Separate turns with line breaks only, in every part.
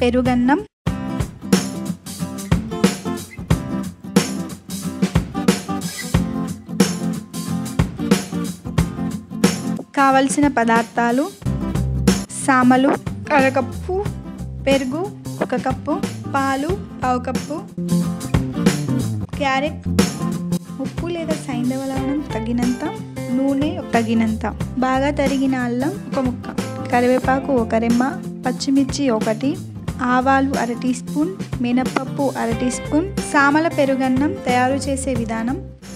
పెరుగన్నం కావలసిన పదార్థాలు సామలు అరకప్పు పెరుగు ఒక కప్పు పాలు పావు కప్పు క్యారెట్ ఉప్పు లేదా సైంధవ లవణం తగినంత నూనె తగినంత బాగా తరిగిన అల్లం ఒక ముక్క కరివేపాకు ఒక రెమ్మ పచ్చిమిర్చి ఒకటి ఆవాలు అర టీ స్పూన్ మినపప్పు అర టీ స్పూన్ సామల పెరుగన్నం తయారు చేసే విధానం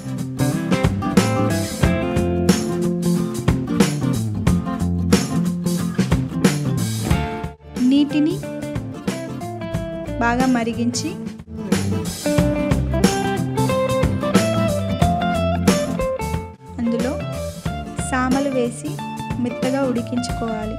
నీటిని బాగా మరిగించి అందులో సామలు వేసి మెత్తగా ఉడికించుకోవాలి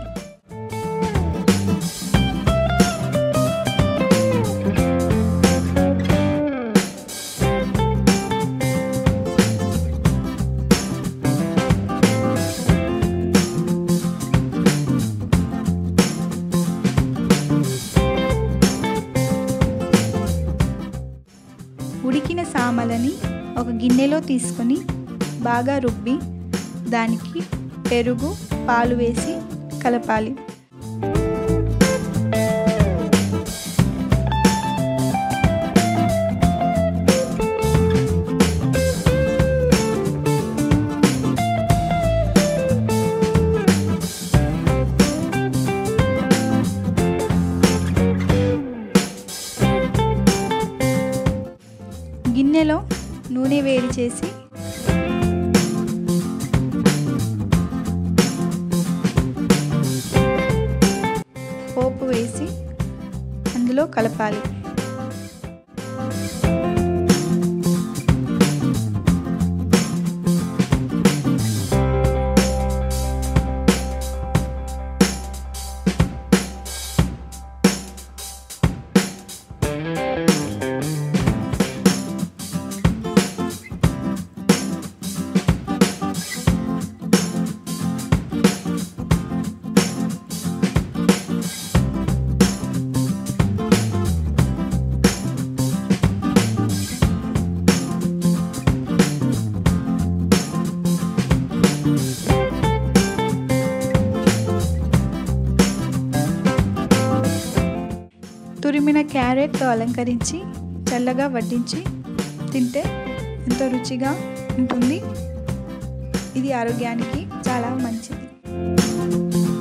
ఉడికిన సామలని ఒక గిన్నెలో తీసుకొని బాగా రుబ్బి దానికి పెరుగు పాలు వేసి కలపాలి గిన్నెలో నూనె వేడి చేసి పోపు వేసి అందులో కలపాలి తురిమిన క్యారెట్తో అలంకరించి చల్లగా వడ్డించి తింటే ఎంతో రుచిగా ఉంటుంది ఇది ఆరోగ్యానికి చాలా మంచిది